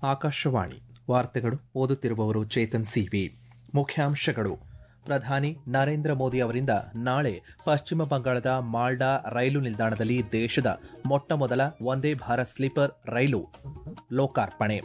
ಆಕಾಶವಾಣಿ ವಾರ್ತೆಗಳು ಓದುತ್ತಿರುವವರು ಚೇತನ್ ಸಿವಿ ಮುಖ್ಯಾಂಶಗಳು ಪ್ರಧಾನಿ ನರೇಂದ್ರ ಮೋದಿ ಅವರಿಂದ ನಾಳೆ ಪಶ್ಚಿಮ ಬಂಗಾಳದ ಮಾಲ್ಡಾ ರೈಲು ನಿಲ್ದಾಣದಲ್ಲಿ ದೇಶದ ಮೊಟ್ಟಮೊದಲ ವಂದೇ ಭಾರತ್ ಸ್ಲೀಪರ್ ರೈಲು ಲೋಕಾರ್ಪಣೆ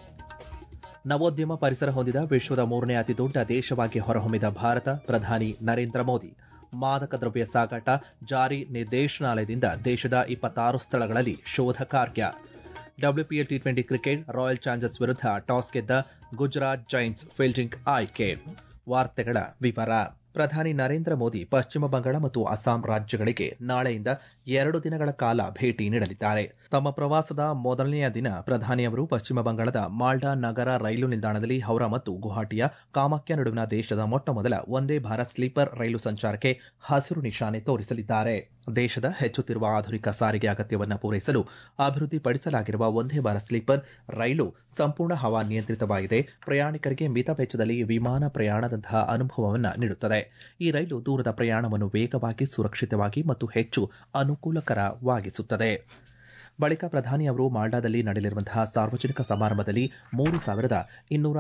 ನವೋದ್ಯಮ ಪರಿಸರ ಹೊಂದಿದ ವಿಶ್ವದ ಮೂರನೇ ಅತಿದೊಡ್ಡ ದೇಶವಾಗಿ ಹೊರಹೊಮ್ಮಿದ ಭಾರತ ಪ್ರಧಾನಿ ನರೇಂದ್ರ ಮೋದಿ ಮಾದಕ ದ್ರವ್ಯ ಸಾಗಾಟ ಜಾರಿ ನಿರ್ದೇಶನಾಲಯದಿಂದ ದೇಶದ ಇಪ್ಪತ್ತಾರು ಸ್ಥಳಗಳಲ್ಲಿ ಶೋಧ ಕಾರ್ಯ WPL T twenty cricket royal challengers ವಿರುದ್ಧ ಟಾಸ್ ಗೆದ್ದ ಗುಜರಾತ್ ಜೈಂಟ್ಸ್ ಫೀಲ್ಡಿಂಗ್ ಆಯ್ಕೆ ವಾರ್ತೆಗಳ ವಿವರ ಪ್ರಧಾನಿ ನರೇಂದ್ರ ಮೋದಿ ಪಶ್ಚಿಮ ಬಂಗಾಳ ಮತ್ತು ಅಸ್ಸಾಂ ರಾಜ್ಯಗಳಿಗೆ ನಾಳೆಯಿಂದ ಎರಡು ದಿನಗಳ ಕಾಲ ಭೇಟಿ ನೀಡಲಿದ್ದಾರೆ ತಮ್ಮ ಪ್ರವಾಸದ ಮೊದಲನೆಯ ದಿನ ಪ್ರಧಾನಿಯವರು ಪಶ್ಚಿಮ ಬಂಗಾಳದ ಮಾಲ್ಡಾ ನಗರ ರೈಲು ನಿಲ್ದಾಣದಲ್ಲಿ ಹೌರಾ ಮತ್ತು ಗುವಾಹಟಿಯ ಕಾಮಾಖ್ಯ ನಡುವಿನ ದೇಶದ ಮೊಟ್ಟಮೊದಲ ವಂದೇ ಭಾರತ್ ಸ್ಲೀಪರ್ ರೈಲು ಸಂಚಾರಕ್ಕೆ ಹಸಿರು ನಿಶಾನೆ ತೋರಿಸಲಿದ್ದಾರೆ ದೇಶದ ಹೆಚ್ಚುತ್ತಿರುವ ಆಧುನಿಕ ಸಾರಿಗೆ ಅಗತ್ಯವನ್ನು ಪೂರೈಸಲು ಅಭಿವೃದ್ಧಿಪಡಿಸಲಾಗಿರುವ ವಂದೇ ಭಾರತ್ ಸ್ಲೀಪರ್ ರೈಲು ಸಂಪೂರ್ಣ ಹವಾ ನಿಯಂತ್ರಿತವಾಗಿದೆ ಪ್ರಯಾಣಿಕರಿಗೆ ಮಿತ ವೆಚ್ಚದಲ್ಲಿ ವಿಮಾನ ಪ್ರಯಾಣದಂತಹ ಅನುಭವವನ್ನು ನೀಡುತ್ತದೆ ಈ ರೈಲು ದೂರದ ಪ್ರಯಾಣವನ್ನು ವೇಗವಾಗಿ ಸುರಕ್ಷಿತವಾಗಿ ಮತ್ತು ಹೆಚ್ಚು ಅನುಕೂಲಕರವಾಗಿಸುತ್ತದೆ ಬಳಿಕ ಪ್ರಧಾನಿ ಅವರು ಮಾಲ್ಡಾದಲ್ಲಿ ನಡೆಯಲಿರುವಂತಹ ಸಾರ್ವಜನಿಕ ಸಮಾರಂಭದಲ್ಲಿ ಮೂರು ಸಾವಿರದ ಇನ್ನೂರ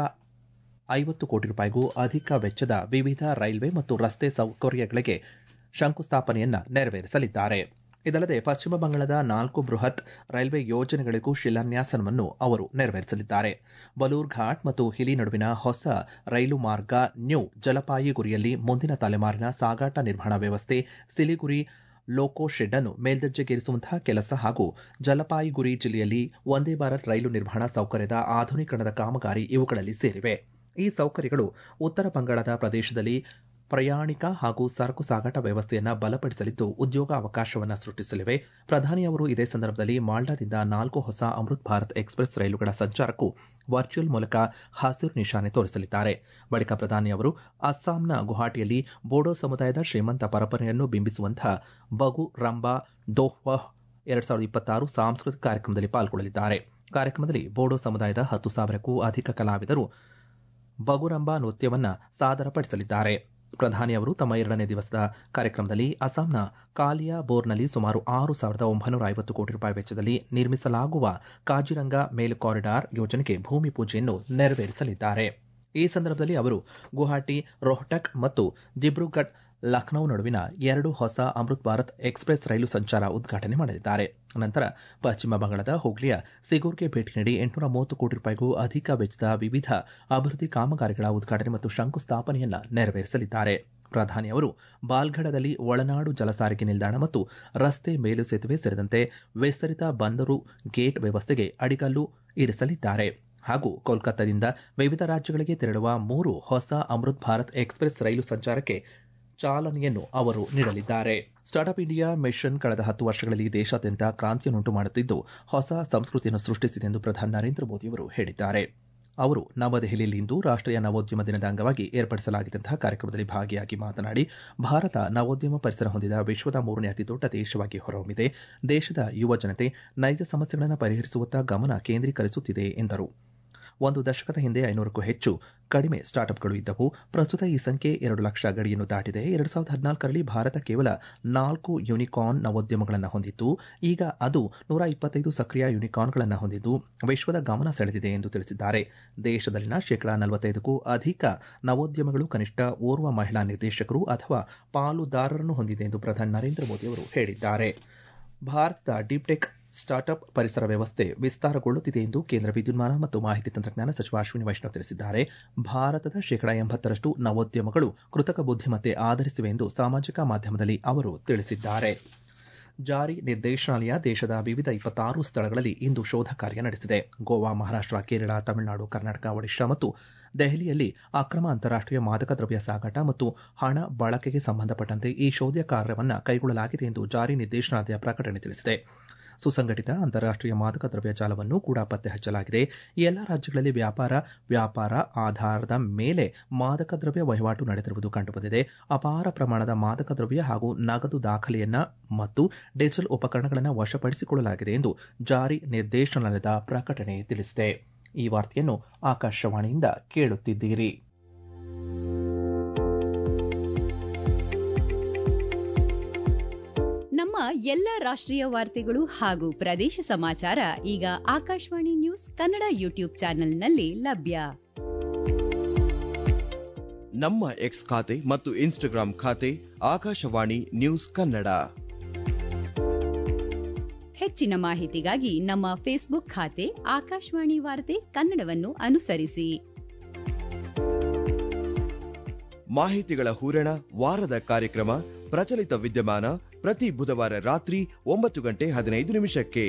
ಐವತ್ತು ಕೋಟಿ ರೂಪಾಯಿಗೂ ಅಧಿಕ ವೆಚ್ಚದ ವಿವಿಧ ರೈಲ್ವೆ ಮತ್ತು ರಸ್ತೆ ಸೌಕರ್ಯಗಳಿಗೆ ಶಂಕುಸ್ಥಾಪನೆಯನ್ನ ನೆರವೇರಿಸಲಿದ್ದಾರೆ ಇದಲ್ಲದೆ ಪಶ್ಚಿಮ ಬಂಗಾಳದ ನಾಲ್ಕು ಬೃಹತ್ ರೈಲ್ವೆ ಯೋಜನೆಗಳಿಗೂ ಶಿಲಾನ್ಯಾಸವನ್ನು ಅವರು ನೆರವೇರಿಸಲಿದ್ದಾರೆ ಬಲೂರ್ ಘಾಟ್ ಮತ್ತು ಹಿಲಿ ನಡುವಿನ ಹೊಸ ರೈಲು ಮಾರ್ಗ ನ್ಯೂ ಜಲಪಾಯಿಗುರಿಯಲ್ಲಿ ಮುಂದಿನ ತಲೆಮಾರಿನ ಸಾಗಾಟ ನಿರ್ವಹಣಾ ವ್ಯವಸ್ಥೆ ಸಿಲಿಗುರಿ ಲೋಕೋ ಶೆಡ್ ಅನ್ನು ಮೇಲ್ದರ್ಜೆಗೇರಿಸುವಂತಹ ಕೆಲಸ ಹಾಗೂ ಜಲಪಾಯಿಗುರಿ ಜಿಲ್ಲೆಯಲ್ಲಿ ವಂದೇ ಭಾರತ್ ರೈಲು ನಿರ್ವಹಣಾ ಸೌಕರ್ಯದ ಆಧುನೀಕರಣದ ಕಾಮಗಾರಿ ಇವುಗಳಲ್ಲಿ ಸೇರಿವೆ ಈ ಸೌಕರ್ಯಗಳು ಉತ್ತರ ಬಂಗಾಳದ ಪ್ರದೇಶದಲ್ಲಿ ಪ್ರಯಾಣಿಕ ಹಾಗೂ ಸರಕು ಸಾಗಾಟ ವ್ಯವಸ್ಥೆಯನ್ನು ಬಲಪಡಿಸಲಿದ್ದು ಉದ್ಯೋಗ ಅವಕಾಶವನ್ನು ಸೃಷ್ಟಿಸಲಿವೆ ಪ್ರಧಾನಿ ಅವರು ಇದೇ ಸಂದರ್ಭದಲ್ಲಿ ಮಾಲ್ಡಾದಿಂದ ನಾಲ್ಕು ಹೊಸ ಅಮೃತ್ ಭಾರತ್ ಎಕ್ಸ್ಪ್ರೆಸ್ ರೈಲುಗಳ ಸಂಚಾರಕ್ಕೂ ವರ್ಚುವಲ್ ಮೂಲಕ ಹಸಿರು ನಿಶಾನೆ ತೋರಿಸಲಿದ್ದಾರೆ ಬಳಿಕ ಪ್ರಧಾನಿ ಅವರು ಅಸ್ಸಾಂನ ಗುವಾಹಟಿಯಲ್ಲಿ ಬೋಡೋ ಸಮುದಾಯದ ಶ್ರೀಮಂತ ಪರಂಪರೆಯನ್ನು ಬಿಂಬಿಸುವಂತಹ ಬಗು ರಂಬಾ ದೋಹ್ವಹ್ ಎರಡ್ ಸಾವಿರದ ಇಪ್ಪತ್ತಾರು ಸಾಂಸ್ಕೃತಿಕ ಕಾರ್ಯಕ್ರಮದಲ್ಲಿ ಪಾಲ್ಗೊಳ್ಳಲಿದ್ದಾರೆ ಕಾರ್ಯಕ್ರಮದಲ್ಲಿ ಬೋಡೋ ಸಮುದಾಯದ ಹತ್ತು ಸಾವಿರಕ್ಕೂ ಅಧಿಕ ಕಲಾವಿದರು ಬಗುರಂಬಾ ನೃತ್ಯವನ್ನ ಸಾದರಪಡಿಸಲಿದ್ದಾರೆ ಪ್ರಧಾನಿ ಅವರು ತಮ್ಮ ಎರಡನೇ ದಿವಸದ ಕಾರ್ಯಕ್ರಮದಲ್ಲಿ ಅಸ್ಸಾಂನ ಕಾಲಿಯಾ ಬೋರ್ನಲ್ಲಿ ಸುಮಾರು ಆರು ಸಾವಿರದ ಒಂಬೈನೂರ ಐವತ್ತು ಕೋಟಿ ರೂಪಾಯಿ ವೆಚ್ಚದಲ್ಲಿ ನಿರ್ಮಿಸಲಾಗುವ ಕಾಜಿರಂಗ ಮೇಲು ಕಾರಿಡಾರ್ ಯೋಜನೆಗೆ ಭೂಮಿ ಪೂಜೆಯನ್ನು ನೆರವೇರಿಸಲಿದ್ದಾರೆ ಈ ಸಂದರ್ಭದಲ್ಲಿ ಅವರು ಗುವಾಹಟಿ ರೋಹ್ಟಕ್ ಮತ್ತು ದಿಬ್ರುಗಢ್ ಲಖನೌ ನಡುವಿನ ಎರಡು ಹೊಸ ಅಮೃತ್ ಭಾರತ್ ಎಕ್ಸ್ಪ್ರೆಸ್ ರೈಲು ಸಂಚಾರ ಉದ್ಘಾಟನೆ ಮಾಡಲಿದ್ದಾರೆ ನಂತರ ಪಶ್ಚಿಮ ಬಂಗಾಳದ ಹುಗ್ಲಿಯ ಸಿಗೂರ್ಗೆ ಭೇಟಿ ನೀಡಿ ಎಂಟುನೂರ ಮೂವತ್ತು ಕೋಟಿ ರೂಪಾಯಿಗೂ ಅಧಿಕ ವೆಚ್ಚದ ವಿವಿಧ ಅಭಿವೃದ್ಧಿ ಕಾಮಗಾರಿಗಳ ಉದ್ಘಾಟನೆ ಮತ್ತು ಶಂಕುಸ್ಥಾಪನೆಯನ್ನ ನೆರವೇರಿಸಲಿದ್ದಾರೆ ಪ್ರಧಾನಿ ಅವರು ಬಾಲ್ಗಢದಲ್ಲಿ ಒಳನಾಡು ಜಲಸಾರಿಗೆ ನಿಲ್ದಾಣ ಮತ್ತು ರಸ್ತೆ ಮೇಲು ಸೇತುವೆ ಸೇರಿದಂತೆ ವಿಸ್ತರಿತ ಬಂದರು ಗೇಟ್ ವ್ಯವಸ್ಥೆಗೆ ಅಡಿಗಲ್ಲು ಇರಿಸಲಿದ್ದಾರೆ ಹಾಗೂ ಕೋಲ್ಕತ್ತಾದಿಂದ ವಿವಿಧ ರಾಜ್ಯಗಳಿಗೆ ತೆರಳುವ ಮೂರು ಹೊಸ ಅಮೃತ್ ಭಾರತ್ ಎಕ್ಸ್ಪ್ರೆಸ್ ರೈಲು ಸಂಚಾರಕ್ಕೆ ಚಾಲನೆಯನ್ನು ಅವರು ನೀಡಲಿದ್ದಾರೆ ಸ್ಟಾರ್ಟ್ಅಪ್ ಇಂಡಿಯಾ ಮಿಷನ್ ಕಳೆದ ಹತ್ತು ವರ್ಷಗಳಲ್ಲಿ ದೇಶಾದ್ಯಂತ ಕ್ರಾಂತಿಯನ್ನುಂಟು ಮಾಡುತ್ತಿದ್ದು ಹೊಸ ಸಂಸ್ಕೃತಿಯನ್ನು ಸೃಷ್ಟಿಸಿದೆ ಎಂದು ಪ್ರಧಾನಿ ನರೇಂದ್ರ ಮೋದಿ ಅವರು ಹೇಳಿದ್ದಾರೆ ಅವರು ನವದೆಹಲಿಯಲ್ಲಿಂದು ರಾಷ್ಟೀಯ ನವೋದ್ಯಮ ದಿನದ ಅಂಗವಾಗಿ ಏರ್ಪಡಿಸಲಾಗಿದ್ದಂತಹ ಕಾರ್ಯಕ್ರಮದಲ್ಲಿ ಭಾಗಿಯಾಗಿ ಮಾತನಾಡಿ ಭಾರತ ನವೋದ್ಯಮ ಪರಿಸರ ಹೊಂದಿದ ವಿಶ್ವದ ಮೂರನೇ ಅತಿದೊಡ್ಡ ದೇಶವಾಗಿ ಹೊರಹೊಮ್ಮಿದೆ ದೇಶದ ಯುವ ಜನತೆ ನೈಜ ಸಮಸ್ಯೆಗಳನ್ನು ಪರಿಹರಿಸುವತ್ತ ಗಮನ ಕೇಂದ್ರೀಕರಿಸುತ್ತಿದೆ ಎಂದರು ಒಂದು ದಶಕದ ಹಿಂದೆ ಐನೂರಕ್ಕೂ ಹೆಚ್ಚು ಕಡಿಮೆ ಸ್ಟಾರ್ಟ್ಅಪ್ಗಳು ಇದ್ದವು ಪ್ರಸ್ತುತ ಈ ಸಂಖ್ಯೆ ಎರಡು ಲಕ್ಷ ಗಡಿಯನ್ನು ದಾಟಿದೆ ಎರಡು ಸಾವಿರದ ಹದಿನಾಲ್ಕರಲ್ಲಿ ಭಾರತ ಕೇವಲ ನಾಲ್ಕು ಯೂನಿಕಾರ್ನ್ ನವೋದ್ಯಮಗಳನ್ನು ಹೊಂದಿತ್ತು ಈಗ ಅದು ನೂರ ಇಪ್ಪತ್ತೈದು ಸಕ್ರಿಯ ಯೂನಿಕಾರ್ನ್ಗಳನ್ನು ಹೊಂದಿದ್ದು ವಿಶ್ವದ ಗಮನ ಸೆಳೆದಿದೆ ಎಂದು ತಿಳಿಸಿದ್ದಾರೆ ದೇಶದಲ್ಲಿನ ಶೇಕಡಾ ನಲವತ್ತೈದಕ್ಕೂ ಅಧಿಕ ನವೋದ್ಯಮಗಳು ಕನಿಷ್ಠ ಓರ್ವ ಮಹಿಳಾ ನಿರ್ದೇಶಕರು ಅಥವಾ ಪಾಲುದಾರರನ್ನು ಹೊಂದಿದೆ ಎಂದು ಪ್ರಧಾನಿ ನರೇಂದ್ರ ಮೋದಿ ಅವರು ಹೇಳಿದ್ದಾರೆ ಭಾರತದ ಡೀಪ್ಟೆಕ್ ಸ್ಟಾರ್ಟ್ಅಪ್ ಪರಿಸರ ವ್ಯವಸ್ಥೆ ವಿಸ್ತಾರಗೊಳ್ಳುತ್ತಿದೆ ಎಂದು ಕೇಂದ್ರ ವಿದ್ಯುನ್ಮಾನ ಮತ್ತು ಮಾಹಿತಿ ತಂತ್ರಜ್ಞಾನ ಸಚಿವ ಅಶ್ವಿನಿ ವೈಷ್ಣವ್ ತಿಳಿಸಿದ್ದಾರೆ ಭಾರತದ ಶೇಕಡಾ ಎಂಬತ್ತರಷ್ಟು ನವೋದ್ಯಮಗಳು ಕೃತಕ ಬುದ್ಧಿಮತ್ತೆ ಆಧರಿಸಿವೆ ಎಂದು ಸಾಮಾಜಿಕ ಮಾಧ್ಯಮದಲ್ಲಿ ಅವರು ತಿಳಿಸಿದ್ದಾರೆ ಜಾರಿ ನಿರ್ದೇಶನಾಲಯ ದೇಶದ ವಿವಿಧ ಇಪ್ಪತ್ತಾರು ಸ್ಥಳಗಳಲ್ಲಿ ಇಂದು ಶೋಧ ಕಾರ್ಯ ನಡೆಸಿದೆ ಗೋವಾ ಮಹಾರಾಷ್ಟ್ರ ಕೇರಳ ತಮಿಳುನಾಡು ಕರ್ನಾಟಕ ಒಡಿಶಾ ಮತ್ತು ದೆಹಲಿಯಲ್ಲಿ ಅಕ್ರಮ ಅಂತಾರಾಷ್ಟೀಯ ಮಾದಕ ದ್ರವ್ಯ ಸಾಗಾಟ ಮತ್ತು ಹಣ ಬಳಕೆಗೆ ಸಂಬಂಧಪಟ್ಟಂತೆ ಈ ಶೋಧ ಕಾರ್ಯವನ್ನು ಕೈಗೊಳ್ಳಲಾಗಿದೆ ಎಂದು ಜಾರಿ ನಿರ್ದೇಶನಾಲಯ ಪ್ರಕಟಣೆ ತಿಳಿಸಿದೆ ಸುಸಂಘಟಿತ ಅಂತಾರಾಷ್ಟೀಯ ಮಾದಕ ದ್ರವ್ಯ ಜಾಲವನ್ನು ಕೂಡ ಪತ್ತೆ ಹಚ್ಚಲಾಗಿದೆ ಈ ಎಲ್ಲಾ ರಾಜ್ಯಗಳಲ್ಲಿ ವ್ಯಾಪಾರ ವ್ಯಾಪಾರ ಆಧಾರದ ಮೇಲೆ ಮಾದಕ ದ್ರವ್ಯ ವಹಿವಾಟು ನಡೆದಿರುವುದು ಕಂಡುಬಂದಿದೆ ಅಪಾರ ಪ್ರಮಾಣದ ಮಾದಕ ದ್ರವ್ಯ ಹಾಗೂ ನಗದು ದಾಖಲೆಯನ್ನ ಮತ್ತು ಡಿಜಿಟಲ್ ಉಪಕರಣಗಳನ್ನು ವಶಪಡಿಸಿಕೊಳ್ಳಲಾಗಿದೆ ಎಂದು ಜಾರಿ ನಿರ್ದೇಶನಾಲಯದ ಪ್ರಕಟಣೆ ತಿಳಿಸಿದೆ ಈ ವಾರ್ತೆಯನ್ನು ಆಕಾಶವಾಣಿಯಿಂದ ಕೇಳುತ್ತಿದ್ದೀರಿ ನಮ್ಮ ಎಲ್ಲ ರಾಷ್ಟ್ರೀಯ ವಾರ್ತೆಗಳು ಹಾಗೂ ಪ್ರದೇಶ ಸಮಾಚಾರ ಈಗ ಆಕಾಶವಾಣಿ ನ್ಯೂಸ್ ಕನ್ನಡ ಯೂಟ್ಯೂಬ್ ಚಾನೆಲ್ನಲ್ಲಿ ಲಭ್ಯ ನಮ್ಮ ಎಕ್ಸ್ ಖಾತೆ ಮತ್ತು ಇನ್ಸ್ಟಾಗ್ರಾಂ ಖಾತೆ ಆಕಾಶವಾಣಿ ನ್ಯೂಸ್ ಕನ್ನಡ ಹೆಚ್ಚಿನ ಮಾಹಿತಿಗಾಗಿ ನಮ್ಮ ಫೇಸ್ಬುಕ್ ಖಾತೆ ಆಕಾಶವಾಣಿ ವಾರ್ತೆ ಕನ್ನಡವನ್ನು ಅನುಸರಿಸಿ ಮಾಹಿತಿಗಳ ಹೂರಣ ವಾರದ ಕಾರ್ಯಕ್ರಮ ಪ್ರಚಲಿತ ವಿದ್ಯಮಾನ ಪ್ರತಿ ಬುಧವಾರ ರಾತ್ರಿ ಒಂಬತ್ತು ಗಂಟೆ ಹದಿನೈದು ನಿಮಿಷಕ್ಕೆ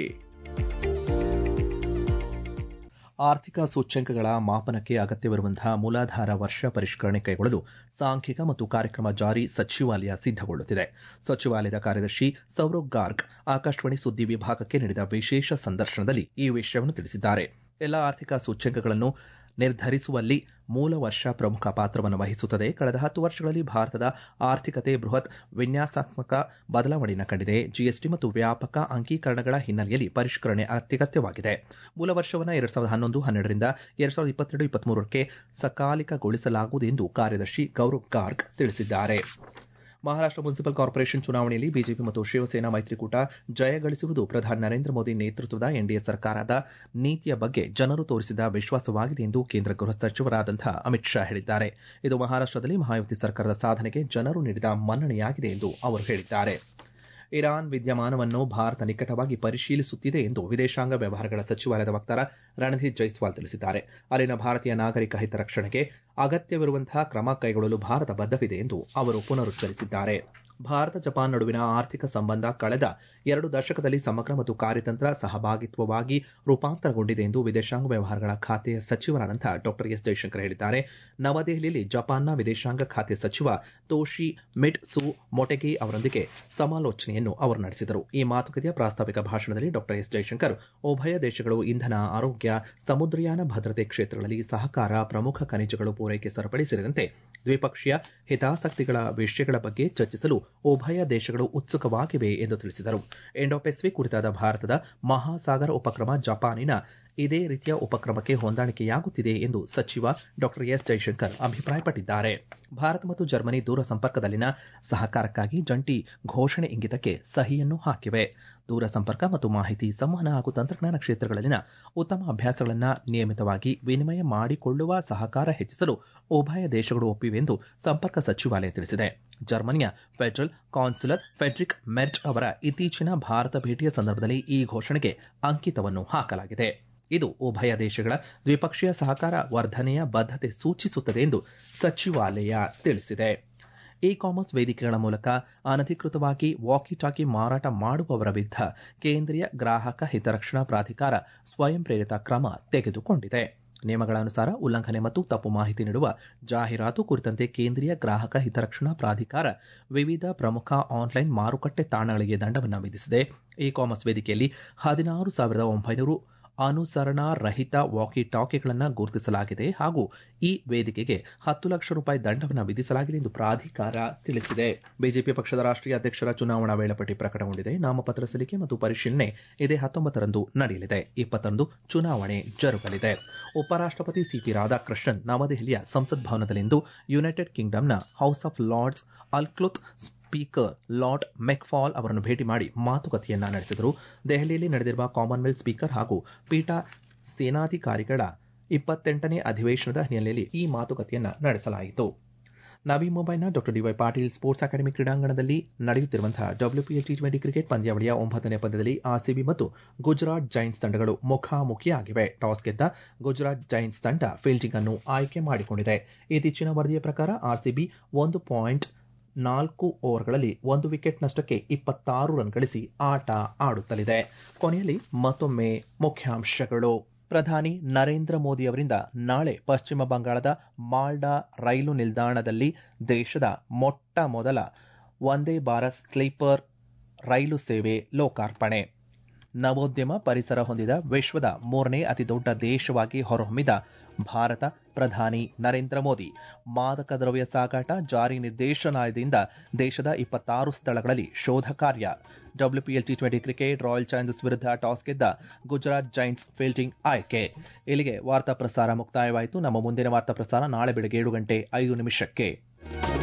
ಆರ್ಥಿಕ ಸೂಚ್ಯಂಕಗಳ ಮಾಪನಕ್ಕೆ ಅಗತ್ಯವಿರುವಂತಹ ಮೂಲಾಧಾರ ವರ್ಷ ಪರಿಷ್ಕರಣೆ ಕೈಗೊಳ್ಳಲು ಸಾಂಖ್ಯಿಕ ಮತ್ತು ಕಾರ್ಯಕ್ರಮ ಜಾರಿ ಸಚಿವಾಲಯ ಸಿದ್ದಗೊಳ್ಳುತ್ತಿದೆ ಸಚಿವಾಲಯದ ಕಾರ್ಯದರ್ಶಿ ಸೌರವ್ ಗಾರ್ಗ್ ಆಕಾಶವಾಣಿ ಸುದ್ದಿ ವಿಭಾಗಕ್ಕೆ ನೀಡಿದ ವಿಶೇಷ ಸಂದರ್ಶನದಲ್ಲಿ ಈ ವಿಷಯವನ್ನು ತಿಳಿಸಿದ್ದಾರೆ ಎಲ್ಲ ಆರ್ಥಿಕ ಸೂಚ್ಯಂಕಗಳನ್ನು ನಿರ್ಧರಿಸುವಲ್ಲಿ ಮೂಲ ವರ್ಷ ಪ್ರಮುಖ ಪಾತ್ರವನ್ನು ವಹಿಸುತ್ತದೆ ಕಳೆದ ಹತ್ತು ವರ್ಷಗಳಲ್ಲಿ ಭಾರತದ ಆರ್ಥಿಕತೆ ಬೃಹತ್ ವಿನ್ಯಾಸಾತ್ಮಕ ಬದಲಾವಣೆಯನ್ನು ಕಂಡಿದೆ ಜಿಎಸ್ಟಿ ಮತ್ತು ವ್ಯಾಪಕ ಅಂಗೀಕರಣಗಳ ಹಿನ್ನೆಲೆಯಲ್ಲಿ ಪರಿಷ್ಕರಣೆ ಅತ್ಯಗತ್ಯವಾಗಿದೆ ಮೂಲ ವರ್ಷವನ್ನು ಎರಡ್ ಸಾವಿರದ ಹನ್ನೊಂದು ಹನ್ನೆರಡರಿಂದ ಎರಡ್ ಸಾವಿರದ ಇಪ್ಪತ್ತೆರಡು ಇಪ್ಪತ್ಮೂರಕ್ಕೆ ಸಕಾಲಿಕಗೊಳಿಸಲಾಗುವುದು ಎಂದು ಕಾರ್ಯದರ್ಶಿ ಗೌರವ್ ಗಾರ್ಗ್ ತಿಳಿಸಿದ್ದಾರೆ ಮಹಾರಾಷ್ಟ್ರ ಮುನ್ಸಿಪಲ್ ಕಾರ್ಪೊರೇಷನ್ ಚುನಾವಣೆಯಲ್ಲಿ ಬಿಜೆಪಿ ಮತ್ತು ಶಿವಸೇನಾ ಮೈತ್ರಿಕೂಟ ಜಯ ಗಳಿಸುವುದು ಪ್ರಧಾನಿ ನರೇಂದ್ರ ಮೋದಿ ನೇತೃತ್ವದ ಎನ್ಡಿಎ ಸರ್ಕಾರದ ನೀತಿಯ ಬಗ್ಗೆ ಜನರು ತೋರಿಸಿದ ವಿಶ್ವಾಸವಾಗಿದೆ ಎಂದು ಕೇಂದ್ರ ಗೃಹ ಸಚಿವರಾದಂತಹ ಅಮಿತ್ ಶಾ ಹೇಳಿದ್ದಾರೆ ಇದು ಮಹಾರಾಷ್ಟ್ರದಲ್ಲಿ ಮಹಾಯುತಿ ಸರ್ಕಾರದ ಸಾಧನೆಗೆ ಜನರು ನೀಡಿದ ಮನ್ನಣೆಯಾಗಿದೆ ಎಂದು ಅವರು ಹೇಳಿದ್ದಾರೆ ಇರಾನ್ ವಿದ್ಯಮಾನವನ್ನು ಭಾರತ ನಿಕಟವಾಗಿ ಪರಿಶೀಲಿಸುತ್ತಿದೆ ಎಂದು ವಿದೇಶಾಂಗ ವ್ಯವಹಾರಗಳ ಸಚಿವಾಲಯದ ವಕ್ತಾರ ರಣಧೀರ್ ಜೈಸ್ವಾಲ್ ತಿಳಿಸಿದ್ದಾರೆ ಅಲ್ಲಿನ ಭಾರತೀಯ ನಾಗರಿಕ ಹಿತರಕ್ಷಣೆಗೆ ಅಗತ್ಯವಿರುವಂತಹ ಕ್ರಮ ಕೈಗೊಳ್ಳಲು ಭಾರತ ಬದ್ಧವಿದೆ ಎಂದು ಅವರು ಪುನರುಚ್ಚರಿಸಿದ್ದಾರೆ ಭಾರತ ಜಪಾನ್ ನಡುವಿನ ಆರ್ಥಿಕ ಸಂಬಂಧ ಕಳೆದ ಎರಡು ದಶಕದಲ್ಲಿ ಸಮಗ್ರ ಮತ್ತು ಕಾರ್ಯತಂತ್ರ ಸಹಭಾಗಿತ್ವವಾಗಿ ರೂಪಾಂತರಗೊಂಡಿದೆ ಎಂದು ವಿದೇಶಾಂಗ ವ್ಯವಹಾರಗಳ ಖಾತೆಯ ಸಚಿವರಾದಂತಹ ಡಾಕ್ಟರ್ ಎಸ್ ಜೈಶಂಕರ್ ಹೇಳಿದ್ದಾರೆ ನವದೆಹಲಿಯಲ್ಲಿ ಜಪಾನ್ನ ವಿದೇಶಾಂಗ ಖಾತೆ ಸಚಿವ ತೋಶಿ ಮಿಡ್ ಸು ಮೊಟೆಗಿ ಅವರೊಂದಿಗೆ ಸಮಾಲೋಚನೆಯನ್ನು ಅವರು ನಡೆಸಿದರು ಈ ಮಾತುಕತೆಯ ಪ್ರಾಸ್ತಾವಿಕ ಭಾಷಣದಲ್ಲಿ ಡಾಕ್ಟರ್ ಎಸ್ ಜೈಶಂಕರ್ ಉಭಯ ದೇಶಗಳು ಇಂಧನ ಆರೋಗ್ಯ ಸಮುದ್ರಯಾನ ಭದ್ರತೆ ಕ್ಷೇತ್ರಗಳಲ್ಲಿ ಸಹಕಾರ ಪ್ರಮುಖ ಖನಿಜಗಳು ಪೂರೈಕೆ ಸರಪಳಿ ಸೇರಿದಂತೆ ದ್ವಿಪಕ್ಷೀಯ ಹಿತಾಸಕ್ತಿಗಳ ವಿಷಯಗಳ ಬಗ್ಗೆ ಚರ್ಚಿಸಲು ಉಭಯ ದೇಶಗಳು ಉತ್ಸುಕವಾಗಿವೆ ಎಂದು ತಿಳಿಸಿದರು ಇಂಡೋ ಪೆಸಿಫಿಕ್ ಕುರಿತಾದ ಭಾರತದ ಮಹಾಸಾಗರ ಉಪಕ್ರಮ ಜಪಾನಿನ ಇದೇ ರೀತಿಯ ಉಪಕ್ರಮಕ್ಕೆ ಹೊಂದಾಣಿಕೆಯಾಗುತ್ತಿದೆ ಎಂದು ಸಚಿವ ಡಾಕ್ಟರ್ ಎಸ್ ಜೈಶಂಕರ್ ಅಭಿಪ್ರಾಯಪಟ್ಟಿದ್ದಾರೆ ಭಾರತ ಮತ್ತು ಜರ್ಮನಿ ದೂರ ಸಂಪರ್ಕದಲ್ಲಿನ ಸಹಕಾರಕ್ಕಾಗಿ ಜಂಟಿ ಘೋಷಣೆ ಇಂಗಿತಕ್ಕೆ ಸಹಿಯನ್ನು ಹಾಕಿವೆ ದೂರ ಸಂಪರ್ಕ ಮತ್ತು ಮಾಹಿತಿ ಸಂವಹನ ಹಾಗೂ ತಂತ್ರಜ್ಞಾನ ಕ್ಷೇತ್ರಗಳಲ್ಲಿನ ಉತ್ತಮ ಅಭ್ಯಾಸಗಳನ್ನು ನಿಯಮಿತವಾಗಿ ವಿನಿಮಯ ಮಾಡಿಕೊಳ್ಳುವ ಸಹಕಾರ ಹೆಚ್ಚಿಸಲು ಉಭಯ ದೇಶಗಳು ಒಪ್ಪಿವೆ ಎಂದು ಸಂಪರ್ಕ ಸಚಿವಾಲಯ ತಿಳಿಸಿದೆ ಜರ್ಮನಿಯ ಫೆಡರಲ್ ಕೌನ್ಸಿಲರ್ ಫೆಡ್ರಿಕ್ ಮೆರ್ಚ್ ಅವರ ಇತ್ತೀಚಿನ ಭಾರತ ಭೇಟಿಯ ಸಂದರ್ಭದಲ್ಲಿ ಈ ಘೋಷಣೆಗೆ ಅಂಕಿತವನ್ನು ಹಾಕಲಾಗಿದೆ ಇದು ಉಭಯ ದೇಶಗಳ ದ್ವಿಪಕ್ಷೀಯ ಸಹಕಾರ ವರ್ಧನೆಯ ಬದ್ಧತೆ ಸೂಚಿಸುತ್ತದೆ ಎಂದು ಸಚಿವಾಲಯ ತಿಳಿಸಿದೆ ಇ ಕಾಮರ್ಸ್ ವೇದಿಕೆಗಳ ಮೂಲಕ ಅನಧಿಕೃತವಾಗಿ ವಾಕಿ ಟಾಕಿ ಮಾರಾಟ ಮಾಡುವವರ ವಿರುದ್ಧ ಕೇಂದ್ರೀಯ ಗ್ರಾಹಕ ಹಿತರಕ್ಷಣಾ ಪ್ರಾಧಿಕಾರ ಸ್ವಯಂ ಪ್ರೇರಿತ ಕ್ರಮ ತೆಗೆದುಕೊಂಡಿದೆ ನಿಯಮಗಳ ಅನುಸಾರ ಉಲ್ಲಂಘನೆ ಮತ್ತು ತಪ್ಪು ಮಾಹಿತಿ ನೀಡುವ ಜಾಹೀರಾತು ಕುರಿತಂತೆ ಕೇಂದ್ರೀಯ ಗ್ರಾಹಕ ಹಿತರಕ್ಷಣಾ ಪ್ರಾಧಿಕಾರ ವಿವಿಧ ಪ್ರಮುಖ ಆನ್ಲೈನ್ ಮಾರುಕಟ್ಟೆ ತಾಣಗಳಿಗೆ ದಂಡವನ್ನು ವಿಧಿಸಿದೆ ಇ ಕಾಮರ್ಸ್ ವೇದಿಕೆಯಲ್ಲಿ ಹದಿನಾರು ಸಾವಿರದ ಒಂಬೈನೂರು ಅನುಸರಣಾ ರಹಿತ ವಾಕಿ ಟಾಕಿಗಳನ್ನು ಗುರುತಿಸಲಾಗಿದೆ ಹಾಗೂ ಈ ವೇದಿಕೆಗೆ ಹತ್ತು ಲಕ್ಷ ರೂಪಾಯಿ ದಂಡವನ್ನು ವಿಧಿಸಲಾಗಿದೆ ಎಂದು ಪ್ರಾಧಿಕಾರ ತಿಳಿಸಿದೆ ಬಿಜೆಪಿ ಪಕ್ಷದ ರಾಷ್ಟ್ರೀಯ ಅಧ್ಯಕ್ಷರ ಚುನಾವಣಾ ವೇಳಾಪಟ್ಟಿ ಪ್ರಕಟಗೊಂಡಿದೆ ನಾಮಪತ್ರ ಸಲ್ಲಿಕೆ ಮತ್ತು ಪರಿಶೀಲನೆ ಇದೇ ಹತ್ತೊಂಬತ್ತರಂದು ನಡೆಯಲಿದೆ ಇಪ್ಪತ್ತರಂದು ಚುನಾವಣೆ ಜರುಗಲಿದೆ ಉಪರಾಷ್ಟಪತಿ ಸಿಪಿ ರಾಧಾಕೃಷ್ಣನ್ ನವದೆಹಲಿಯ ಸಂಸತ್ ಭವನದಲ್ಲಿಂದು ಯುನೈಟೆಡ್ ಕಿಂಗ್ಡಮ್ನ House of Lords Alcluith speaker lord McFall ಅವರನ್ನು ಭೇಟಿ ಮಾಡಿ ಮಾತುಕತೆಯನ್ನ ನಡೆಸಿದರು ದೆಹಲಿಯಲ್ಲಿ ನಡೆದಿರುವ ಕಾಮನ್ವೆಲ್ತ್ ಸ್ಪೀಕರ್ ಹಾಗೂ ಪೀಠ ಸೇನಾಧಿಕಾರಿಗಳ ಇಪ್ಪತ್ತೆಂಟನೇ ಅಧಿವೇಶನದ ಹಿನ್ನೆಲೆಯಲ್ಲಿ ಈ ಮಾತುಕತೆಯನ್ನ ನಡೆಸಲಾಯಿತು ನವಿ ಮುಂಬೈನ doctor D Y Patil sports academy ಕ್ರೀಡಾಂಗಣದಲ್ಲಿ ನಡೆಯುತ್ತಿರುವಂತಹ ಡಬ್ಲ್ಯೂಪಿಎಲ್ ಟಿ ಟ್ವೆಂಟಿ ಕ್ರಿಕೆಟ್ ಪಂದ್ಯಾವಳಿಯ ಒಂಬತ್ತನೇ ಪಂದ್ಯದಲ್ಲಿ ಆರ್ಸಿಬಿ ಮತ್ತು ಗುಜರಾತ್ ಜೈಂಟ್ಸ್ ತಂಡಗಳು ಮುಖಾಮುಖಿಯಾಗಿವೆ ಟಾಸ್ ಗೆದ್ದ ಗುಜರಾತ್ ಜೈಂಟ್ಸ್ ತಂಡ ಫೀಲ್ಡಿಂಗ್ ಅನ್ನು ಆಯ್ಕೆ ಮಾಡಿಕೊಂಡಿದೆ ಇತ್ತೀಚಿನ ವರದಿಯ ಪ್ರಕಾರ ಆರ್ಸಿಬಿ ಒಂದು ಪಾಯಿಂಟ್ ನಾಲ್ಕು ಓವರ್ಗಳಲ್ಲಿ ಒಂದು ವಿಕೆಟ್ ನಷ್ಟಕ್ಕೆ ಇಪ್ಪತ್ತಾರು ರನ್ ಗಳಿಸಿ ಆಟ ಆಡುತ್ತಲಿದೆ ಕೊನೆಯಲ್ಲಿ ಮತ್ತೊಮ್ಮೆ ಮುಖ್ಯಾಂಶಗಳು ಪ್ರಧಾನಿ ನರೇಂದ್ರ ಮೋದಿ ಅವರಿಂದ ನಾಳೆ ಪಶ್ಚಿಮ ಬಂಗಾಳದ ಮಾಲ್ಡಾ ರೈಲು ನಿಲ್ದಾಣದಲ್ಲಿ ದೇಶದ ಮೊಟ್ಟ ಮೊದಲ ವಂದೇ ಭಾರತ್ ಸ್ಲೀಪರ್ ರೈಲು ಸೇವೆ ಲೋಕಾರ್ಪಣೆ ನವೋದ್ಯಮ ಪರಿಸರ ಹೊಂದಿದ ವಿಶ್ವದ ಮೂರನೇ ಅತಿದೊಡ್ಡ ದೇಶವಾಗಿ ಹೊರಹೊಮ್ಮಿದ ಭಾರತ ಪ್ರಧಾನಿ ನರೇಂದ್ರ ಮೋದಿ ಮಾದಕ ದ್ರವ್ಯ ಸಾಗಾಟ ಜಾರಿ ನಿರ್ದೇಶನಾಲಯದಿಂದ ದೇಶದ ಇಪ್ಪತ್ತಾರು ಸ್ಥಳಗಳಲ್ಲಿ ಶೋಧ ಕಾರ್ಯ WPL T twenty cricket royal challengers ವಿರುದ್ಧ ಟಾಸ್ ಗೆದ್ದ ಗುಜರಾತ್ ಜೈಂಟ್ಸ್ ಫೀಲ್ಡಿಂಗ್ ಆಯ್ಕೆ ಇಲ್ಲಿಗೆ ವಾರ್ತಾ ಪ್ರಸಾರ ಮುಕ್ತಾಯವಾಯಿತು ನಮ್ಮ ಮುಂದಿನ ವಾರ್ತಾ ಪ್ರಸಾರ ನಾಳೆ ಬೆಳಗ್ಗೆ ಏಳು ಗಂಟೆ ಐದು ನಿಮಿಷಕ್ಕೆ